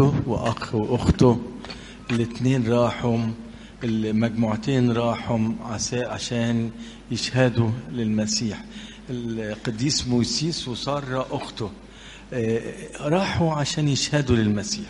وزوجته واخ واخته الاثنين راحوا المجموعتين راحوا عسا- عشان يشهدوا للمسيح القديس موسيس وسارة أخته آه، راحوا عشان يشهدوا للمسيح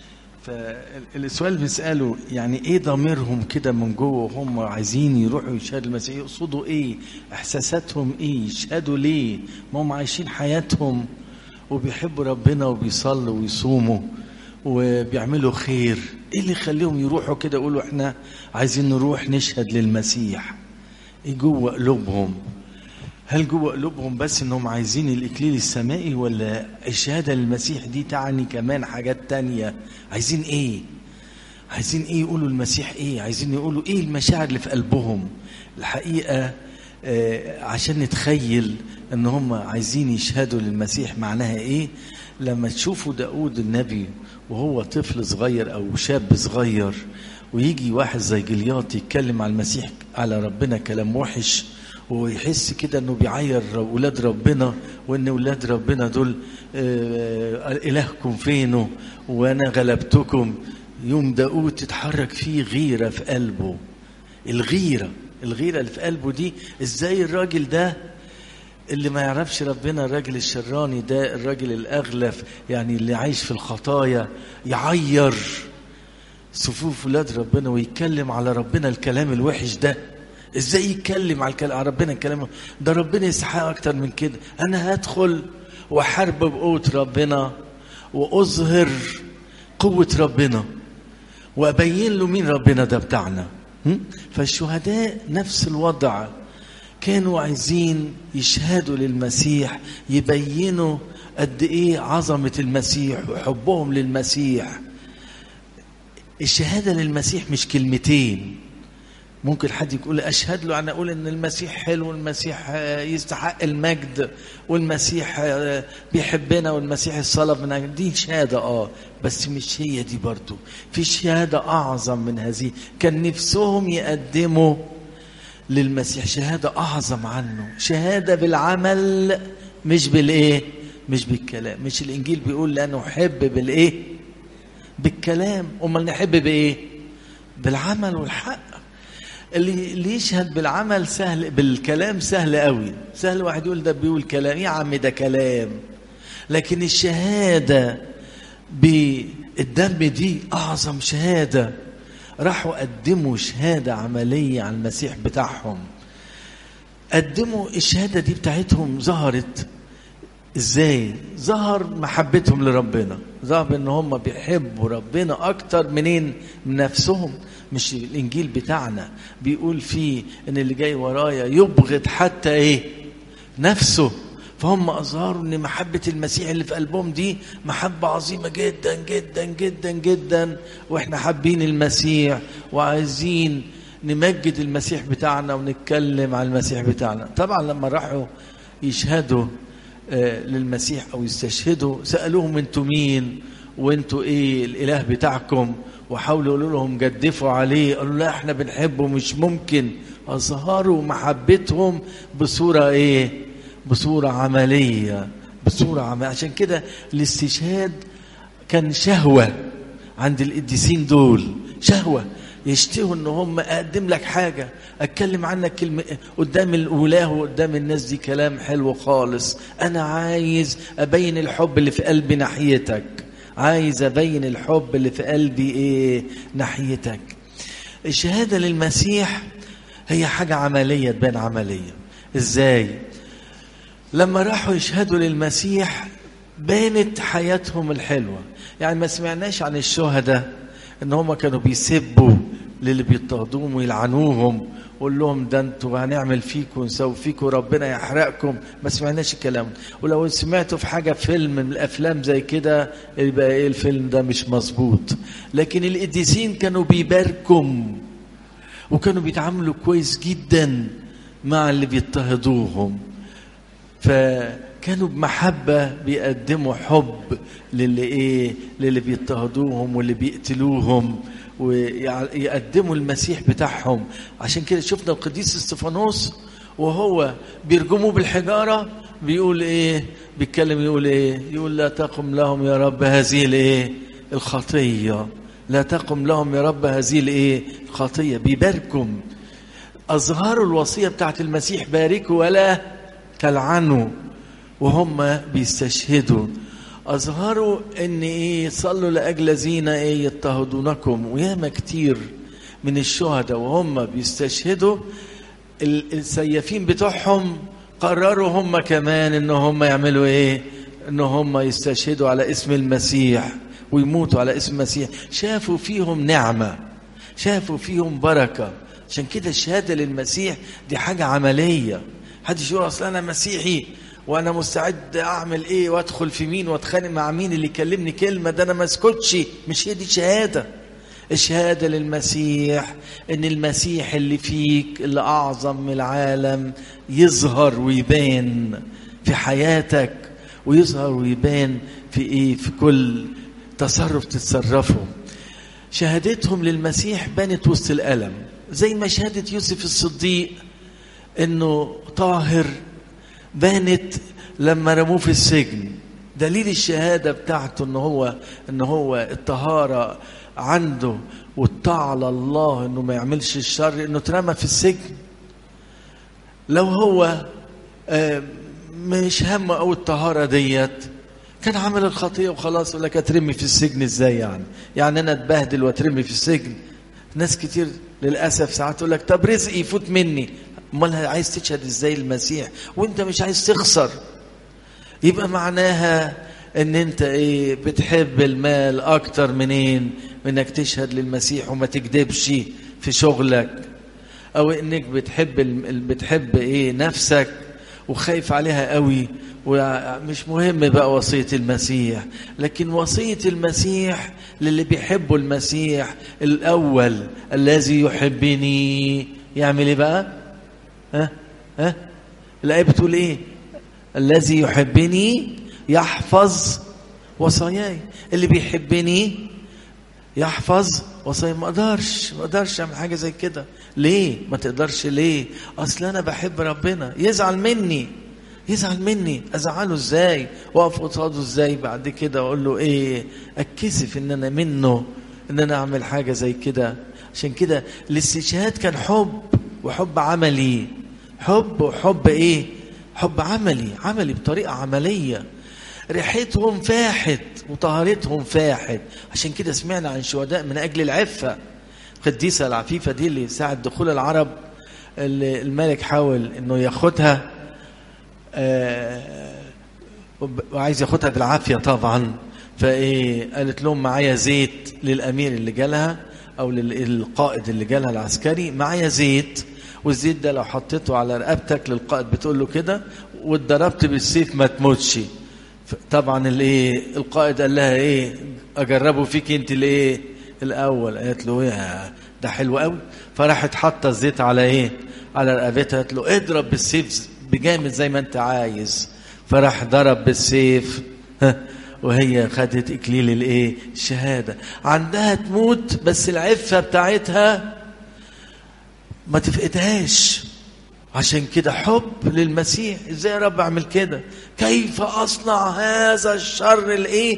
فالسؤال بيسأله يعني ايه ضميرهم كده من جوه وهم عايزين يروحوا يشهدوا المسيح يقصدوا ايه احساساتهم ايه يشهدوا ليه ما هم عايشين حياتهم وبيحبوا ربنا وبيصلوا ويصوموا وبيعملوا خير ايه اللي يخليهم يروحوا كده يقولوا احنا عايزين نروح نشهد للمسيح ايه جوه قلوبهم هل جوه قلوبهم بس انهم عايزين الاكليل السمائي ولا الشهاده للمسيح دي تعني كمان حاجات تانية عايزين ايه عايزين ايه يقولوا المسيح ايه عايزين يقولوا ايه المشاعر اللي في قلبهم الحقيقه آه عشان نتخيل ان هم عايزين يشهدوا للمسيح معناها ايه لما تشوفوا داود النبي وهو طفل صغير او شاب صغير ويجي واحد زي جلياط يتكلم على المسيح على ربنا كلام وحش ويحس كده انه بيعير ولاد ربنا وان ولاد ربنا دول آه، الهكم فينه وانا غلبتكم يوم داود تتحرك فيه غيره في قلبه الغيره الغيره اللي في قلبه دي ازاي الراجل ده اللي ما يعرفش ربنا الراجل الشراني ده الراجل الاغلف يعني اللي عايش في الخطايا يعير صفوف ولاد ربنا ويتكلم على ربنا الكلام الوحش ده ازاي يتكلم على الكلام على ربنا الكلام ده ربنا يستحق اكتر من كده انا هدخل واحارب بقوه ربنا واظهر قوه ربنا وابين له مين ربنا ده بتاعنا م? فالشهداء نفس الوضع كانوا عايزين يشهدوا للمسيح يبينوا قد ايه عظمه المسيح وحبهم للمسيح الشهاده للمسيح مش كلمتين ممكن حد يقول اشهد له انا اقول ان المسيح حلو والمسيح آه، يستحق المجد والمسيح آه، بيحبنا والمسيح الصلاه من أجل- دي شهاده اه بس مش هي دي برضو في شهاده اعظم من هذه كان نفسهم يقدموا للمسيح شهاده اعظم عنه شهاده بالعمل مش بالايه مش بالكلام مش الانجيل بيقول لا نحب بالايه بالكلام امال نحب بايه بالعمل والحق اللي اللي يشهد بالعمل سهل بالكلام سهل قوي سهل واحد يقول ده بيقول كلام يا عم ده كلام لكن الشهاده بالدم دي اعظم شهاده راحوا قدموا شهاده عمليه على المسيح بتاعهم قدموا الشهاده دي بتاعتهم ظهرت ازاي ظهر محبتهم لربنا ظهر ان هم بيحبوا ربنا اكتر منين من نفسهم مش الانجيل بتاعنا بيقول فيه ان اللي جاي ورايا يبغض حتى ايه نفسه فهم اظهروا ان محبه المسيح اللي في قلبهم دي محبه عظيمه جدا جدا جدا جدا واحنا حابين المسيح وعايزين نمجد المسيح بتاعنا ونتكلم عن المسيح بتاعنا طبعا لما راحوا يشهدوا آه، للمسيح او يستشهدوا سالوهم انتوا مين وانتوا ايه الاله بتاعكم وحاولوا يقولوا لهم جدفوا عليه قالوا لا احنا بنحبه مش ممكن اظهروا محبتهم بصوره ايه بصوره عمليه بصوره عمليه عشان كده الاستشهاد كان شهوه عند القديسين دول شهوه يشتهوا ان هم اقدم لك حاجه اتكلم عنك كلمه قدام الاولاه وقدام الناس دي كلام حلو خالص انا عايز ابين الحب اللي في قلبي ناحيتك عايز ابين الحب اللي في قلبي ايه ناحيتك الشهاده للمسيح هي حاجه عمليه تبان عمليه ازاي لما راحوا يشهدوا للمسيح بانت حياتهم الحلوه يعني ما سمعناش عن الشهداء ان هم كانوا بيسبوا للي بيضطهدوهم ويلعنوهم ويقول لهم ده انتوا هنعمل فيكم ونسوي فيكم ربنا يحرقكم ما سمعناش الكلام ده ولو سمعتوا في حاجه فيلم من الافلام زي كده يبقى ايه الفيلم ده مش مظبوط لكن القديسين كانوا بيباركم وكانوا بيتعاملوا كويس جدا مع اللي بيضطهدوهم فكانوا بمحبة بيقدموا حب للي ايه للي بيضطهدوهم واللي بيقتلوهم ويقدموا المسيح بتاعهم عشان كده شفنا القديس استفانوس وهو بيرجموه بالحجارة بيقول ايه بيتكلم يقول ايه يقول لا تقم لهم يا رب هذه الايه الخطيه لا تقم لهم يا رب هذه الايه الخطيه بيباركم اظهروا الوصيه بتاعت المسيح باركوا ولا تلعنوا وهم بيستشهدوا اظهروا ان ايه صلوا لاجل الذين ايه يضطهدونكم وياما كتير من الشهداء وهم بيستشهدوا السيافين بتوعهم قرروا هم كمان ان هم يعملوا ايه ان هم يستشهدوا على اسم المسيح ويموتوا على اسم المسيح شافوا فيهم نعمة شافوا فيهم بركة عشان كده الشهادة للمسيح دي حاجة عملية حدش يقول اصل انا مسيحي وانا مستعد اعمل ايه وادخل في مين واتخانق مع مين اللي يكلمني كلمة ده انا ما اسكتش مش هي دي شهادة الشهادة للمسيح ان المسيح اللي فيك اللي اعظم من العالم يظهر ويبان في حياتك ويظهر ويبان في ايه في كل تصرف تتصرفه شهادتهم للمسيح بانت وسط الألم زي ما شهادة يوسف الصديق انه طاهر بانت لما رموه في السجن دليل الشهادة بتاعته ان هو ان هو الطهارة عنده والطاعة على الله انه ما يعملش الشر انه اترمى في السجن لو هو مش همه او الطهارة ديت كان عمل الخطية وخلاص يقول لك اترمي في السجن ازاي يعني يعني انا اتبهدل واترمي في السجن ناس كتير للاسف ساعات تقول لك طب رزقي يفوت مني امال عايز تشهد ازاي المسيح وانت مش عايز تخسر يبقى معناها ان انت ايه بتحب المال اكتر منين من انك تشهد للمسيح وما تكذبش في شغلك او انك بتحب بتحب ايه نفسك وخايف عليها قوي ومش مهم بقى وصية المسيح لكن وصية المسيح للي بيحبوا المسيح الأول الذي يحبني يعمل ايه بقى ها ها الآية بتقول ايه الذي يحبني يحفظ وصاياي اللي بيحبني يحفظ وصايا ما اقدرش ما اقدرش اعمل حاجه زي كده ليه ما تقدرش ليه اصل انا بحب ربنا يزعل مني يزعل مني ازعله ازاي واقف قصاده ازاي بعد كده اقول له ايه اتكسف ان انا منه ان انا اعمل حاجه زي كده عشان كده الاستشهاد كان حب وحب عملي حب وحب ايه حب عملي عملي بطريقه عمليه ريحتهم فاحت وطهارتهم فاحت عشان كده سمعنا عن شهداء من اجل العفه القديسه العفيفه دي اللي ساعه دخول العرب اللي الملك حاول انه ياخدها آه وعايز ياخدها بالعافيه طبعا فايه قالت لهم معايا زيت للامير اللي جالها او للقائد اللي جالها العسكري معايا زيت والزيت ده لو حطيته على رقبتك للقائد بتقول له كده واتضربت بالسيف ما تموتش طبعا الايه القائد قال لها ايه اجربه فيك انت الايه الاول قالت له ايه ده حلو قوي فراحت حاطه الزيت على ايه على رقبتها قالت له اضرب بالسيف بجامد زي ما انت عايز فراح ضرب بالسيف وهي خدت اكليل الايه الشهاده عندها تموت بس العفه بتاعتها ما تفقدهاش عشان كده حب للمسيح ازاي يا رب اعمل كده كيف اصنع هذا الشر الايه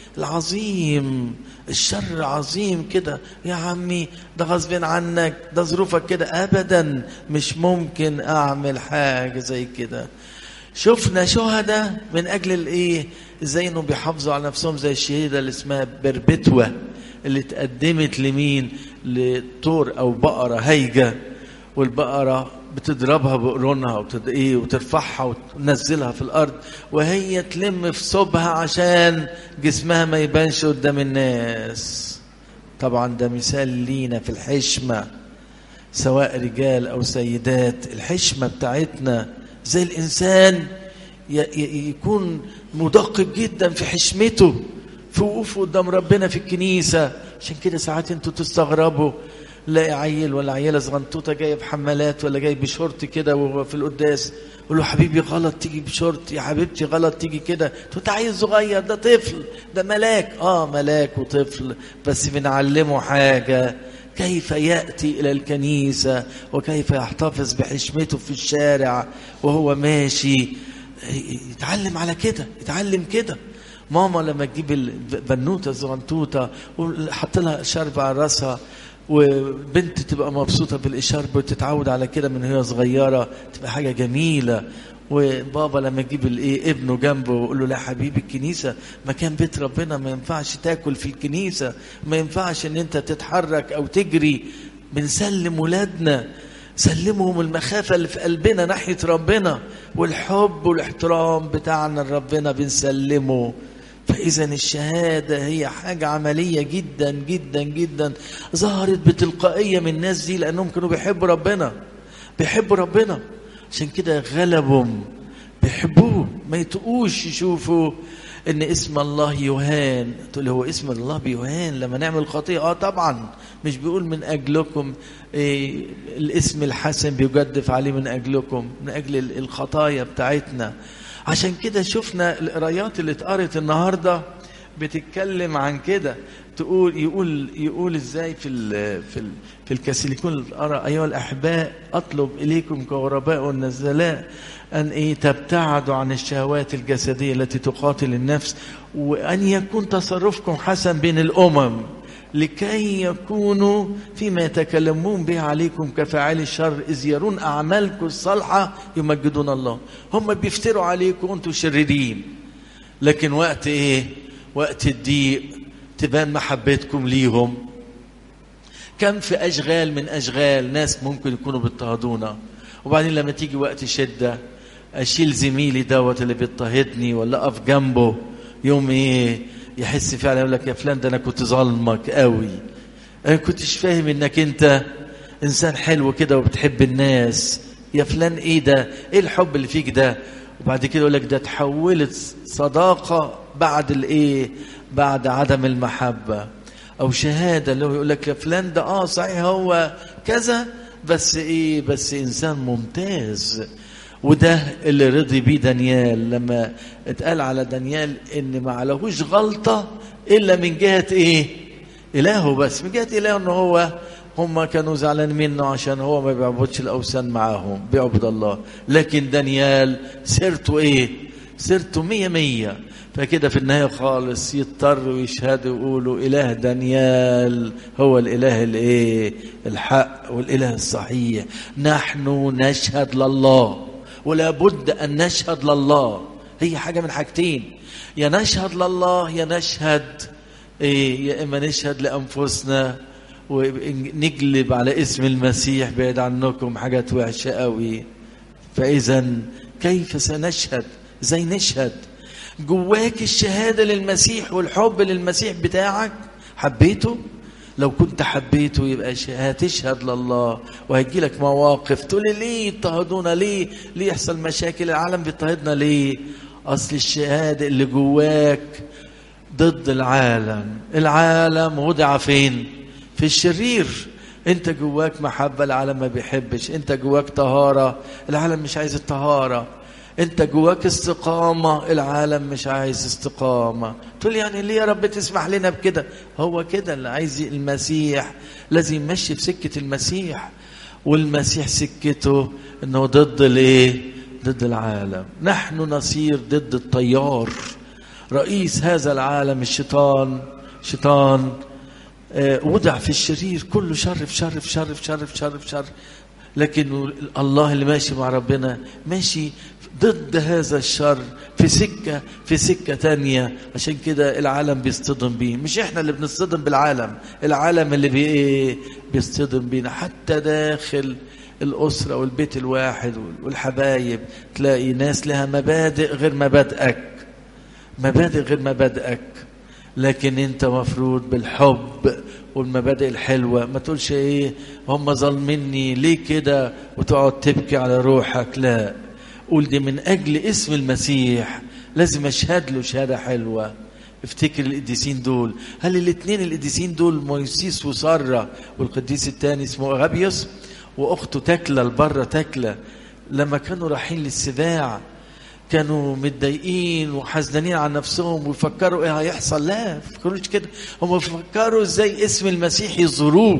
العظيم الشر عظيم كده يا عمي ده غصب عنك ده ظروفك كده ابدا مش ممكن اعمل حاجه زي كده شفنا شهداء من اجل الايه ازاي انهم بيحافظوا على نفسهم زي الشهيده اللي اسمها بربتوه اللي اتقدمت لمين لطور او بقره هيجه والبقره بتضربها بقرونها وتد... ايه وترفعها وتنزلها في الارض وهي تلم في صوبها عشان جسمها ما يبانش قدام الناس طبعا ده مثال لينا في الحشمه سواء رجال او سيدات الحشمه بتاعتنا زي الانسان ي... ي... يكون مدقق جدا في حشمته في وقوفه قدام ربنا في الكنيسه عشان كده ساعات انتوا تستغربوا لاقي عيل ولا عيله صغنطوطه جايه بحمالات ولا جاي بشورت كده وهو في القداس يقول له حبيبي غلط تيجي بشورت يا حبيبتي غلط تيجي كده انت عيل صغير ده طفل ده ملاك اه ملاك وطفل بس بنعلمه حاجه كيف ياتي الى الكنيسه وكيف يحتفظ بحشمته في الشارع وهو ماشي يتعلم على كده يتعلم كده ماما لما تجيب البنوته الزغنطوطه وحط لها شرب على راسها وبنت تبقى مبسوطه بالاشارب وتتعود على كده من هي صغيره تبقى حاجه جميله وبابا لما يجيب الايه ابنه جنبه ويقول له لا حبيبي الكنيسه مكان بيت ربنا ما ينفعش تاكل في الكنيسه ما ينفعش ان انت تتحرك او تجري بنسلم ولادنا سلمهم المخافة اللي في قلبنا ناحية ربنا والحب والاحترام بتاعنا لربنا بنسلمه فإذا الشهادة هي حاجة عملية جدا جدا جدا ظهرت بتلقائية من الناس دي لأنهم كانوا بيحبوا ربنا بيحبوا ربنا عشان كده غلبهم بيحبوه ما يتقوش يشوفوا ان اسم الله يهان تقول هو اسم الله بيهان لما نعمل خطيئة اه طبعا مش بيقول من اجلكم إيه الاسم الحسن بيجدف عليه من اجلكم من اجل الخطايا بتاعتنا عشان كده شفنا القرايات اللي اتقرت النهارده بتتكلم عن كده تقول يقول يقول ازاي في ال في ال في الكاثوليكون ارى ايها الاحباء اطلب اليكم كغرباء والنزلاء ان ايه تبتعدوا عن الشهوات الجسديه التي تقاتل النفس وان يكون تصرفكم حسن بين الامم لكي يكونوا فيما يتكلمون به عليكم كفاعل الشر إذ يرون أعمالكم الصالحة يمجدون الله هم بيفتروا عليكم وانتم شريرين لكن وقت إيه وقت الضيق تبان محبتكم ليهم كم في أشغال من أشغال ناس ممكن يكونوا بيضطهدونا وبعدين لما تيجي وقت شدة أشيل زميلي دوت اللي بيضطهدني ولا أقف جنبه يوم إيه يحس فعلا يقول لك يا فلان ده انا كنت ظالمك قوي انا كنتش فاهم انك انت انسان حلو كده وبتحب الناس يا فلان ايه ده ايه الحب اللي فيك ده وبعد كده يقول لك ده تحولت صداقه بعد الايه بعد عدم المحبه او شهاده اللي هو يقول لك يا فلان ده اه صحيح هو كذا بس ايه بس انسان ممتاز وده اللي رضي بيه دانيال لما اتقال على دانيال ان ما عليهوش غلطه الا من جهه ايه الهه بس من جهه الهه ان هو هم كانوا زعلانين منه عشان هو ما بيعبدش الاوثان معاهم بيعبد الله لكن دانيال سيرته ايه سيرته مية مية فكده في النهاية خالص يضطروا يشهدوا يقولوا إله دانيال هو الإله الإيه الحق والإله الصحيح نحن نشهد لله ولا بد أن نشهد لله هي حاجة من حاجتين يا نشهد لله يا نشهد إيه يا إما نشهد لأنفسنا ونجلب على اسم المسيح بعيد عنكم حاجات وحشة قوي فإذا كيف سنشهد زي نشهد جواك الشهادة للمسيح والحب للمسيح بتاعك حبيته لو كنت حبيته يبقى هتشهد لله وهيجي لك مواقف تقول ليه يضطهدونا ليه ليه يحصل مشاكل العالم بيضطهدنا ليه اصل الشهاده اللي جواك ضد العالم العالم وضع فين في الشرير انت جواك محبه العالم ما بيحبش انت جواك طهاره العالم مش عايز الطهاره انت جواك استقامة العالم مش عايز استقامة تقول يعني ليه يا رب تسمح لنا بكده هو كده اللي عايز المسيح لازم يمشي في سكة المسيح والمسيح سكته انه ضد الايه ضد العالم نحن نصير ضد التيار رئيس هذا العالم الشيطان شيطان آه وضع في الشرير كله شر في شر في شر في شر في شر في شر لكن الله اللي ماشي مع ربنا ماشي ضد هذا الشر في سكة في سكة تانية عشان كده العالم بيصطدم بيه مش احنا اللي بنصطدم بالعالم العالم اللي بي بيصطدم بينا حتى داخل الأسرة والبيت الواحد والحبايب تلاقي ناس لها مبادئ غير مبادئك مبادئ غير مبادئك لكن انت مفروض بالحب والمبادئ الحلوة ما تقولش ايه هم ظالميني ليه كده وتقعد تبكي على روحك لا قول دي من أجل اسم المسيح لازم أشهد له شهادة حلوة افتكر القديسين دول هل الاثنين القديسين دول مويسيس وسارة والقديس الثاني اسمه أغابيوس وأخته تكلة البرة تكلة لما كانوا رايحين للسباع كانوا متضايقين وحزنانين على نفسهم ويفكروا ايه هيحصل لا ما فكروش كده هم بيفكروا ازاي اسم المسيح يزوروه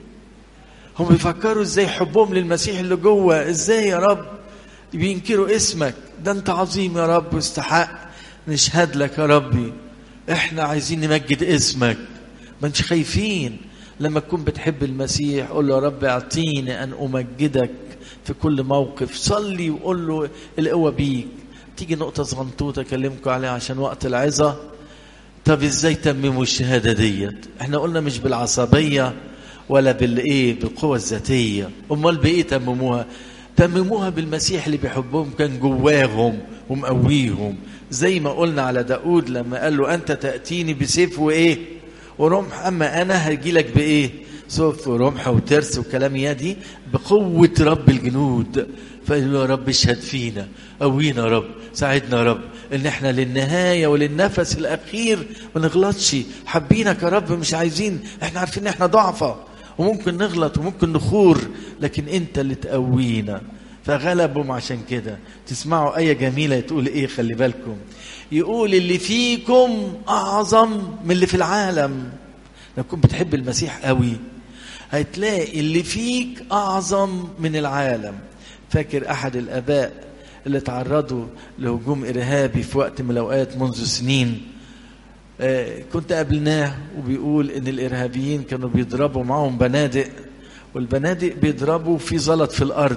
هم بيفكروا ازاي حبهم للمسيح اللي جوه ازاي يا رب بينكروا اسمك ده انت عظيم يا رب واستحق نشهد لك يا ربي احنا عايزين نمجد اسمك ما انش خايفين لما تكون بتحب المسيح قول له يا رب اعطيني ان امجدك في كل موقف صلي وقول له القوه بيك تيجي نقطه صغنطوطه اكلمكم عليها عشان وقت العظه طب ازاي تمموا الشهاده ديت احنا قلنا مش بالعصبيه ولا بالايه بالقوه الذاتيه امال بايه تمموها تمموها بالمسيح اللي بيحبهم كان جواهم ومقويهم زي ما قلنا على داود لما قال له انت تاتيني بسيف وايه ورمح اما انا هجي لك بايه سيف ورمح وترس وكلام يدي بقوه رب الجنود فقال له يا رب اشهد فينا قوينا يا رب ساعدنا يا رب ان احنا للنهايه وللنفس الاخير ما نغلطش حابينك يا رب مش عايزين احنا عارفين ان احنا ضعفه وممكن نغلط وممكن نخور لكن انت اللي تقوينا فغلبهم عشان كده تسمعوا آية جميلة تقول ايه خلي بالكم يقول اللي فيكم أعظم من اللي في العالم لو كنت بتحب المسيح قوي هتلاقي اللي فيك أعظم من العالم فاكر أحد الآباء اللي تعرضوا لهجوم إرهابي في وقت من الأوقات منذ سنين آه كنت قابلناه وبيقول ان الارهابيين كانوا بيضربوا معاهم بنادق والبنادق بيضربوا في زلط في الارض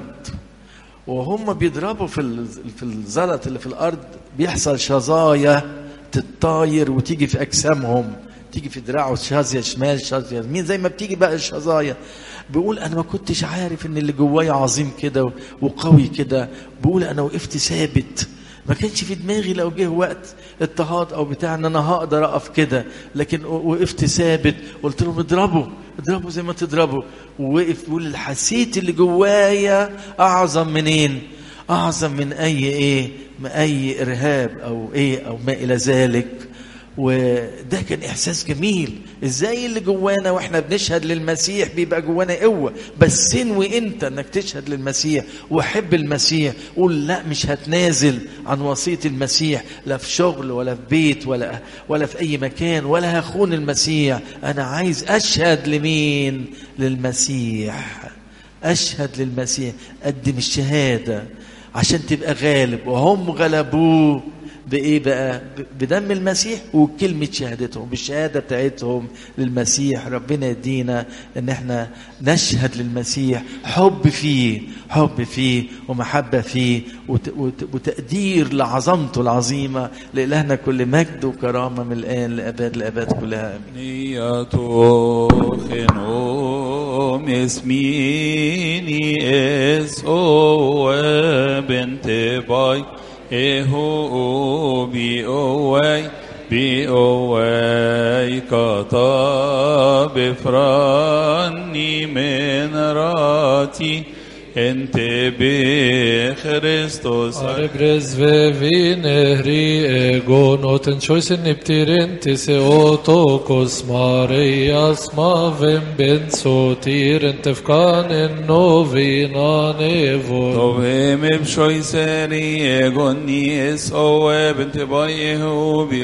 وهم بيضربوا في في الزلط اللي في الارض بيحصل شظايا تتطاير وتيجي في اجسامهم تيجي في دراعه شظيه شمال شظيه يمين زي ما بتيجي بقى الشظايا بيقول انا ما كنتش عارف ان اللي جوايا عظيم كده وقوي كده بيقول انا وقفت ثابت ما كانش في دماغي لو جه وقت اضطهاد او بتاع ان انا هقدر اقف كده لكن وقفت ثابت قلت لهم اضربوا اضربوا زي ما تضربوا ووقف يقول حسيت اللي جوايا اعظم منين اعظم من اي ايه من اي ارهاب او ايه او ما الى ذلك وده كان احساس جميل ازاي اللي جوانا واحنا بنشهد للمسيح بيبقى جوانا قوه بس انوي انت انك تشهد للمسيح وحب المسيح قول لا مش هتنازل عن وصيه المسيح لا في شغل ولا في بيت ولا ولا في اي مكان ولا هخون المسيح انا عايز اشهد لمين للمسيح اشهد للمسيح قدم الشهاده عشان تبقى غالب وهم غلبوه بايه بقى بدم المسيح وكلمه شهادتهم بالشهاده بتاعتهم للمسيح ربنا يدينا ان احنا نشهد للمسيح حب فيه حب فيه ومحبه فيه وتقدير لعظمته العظيمه لالهنا كل مجد وكرامه من الان لاباد الاباد كلها امين اسميني اس او بنت باي Ehu bi owai bi owai kata befrani men rati ente be Christos Arbres vevi nehri egon oten choisen niptiren tise otokos Marias mavem ben sotiren tefkanen novina nevor Tovem ebshoy seri egoni es owe bente bayehu bi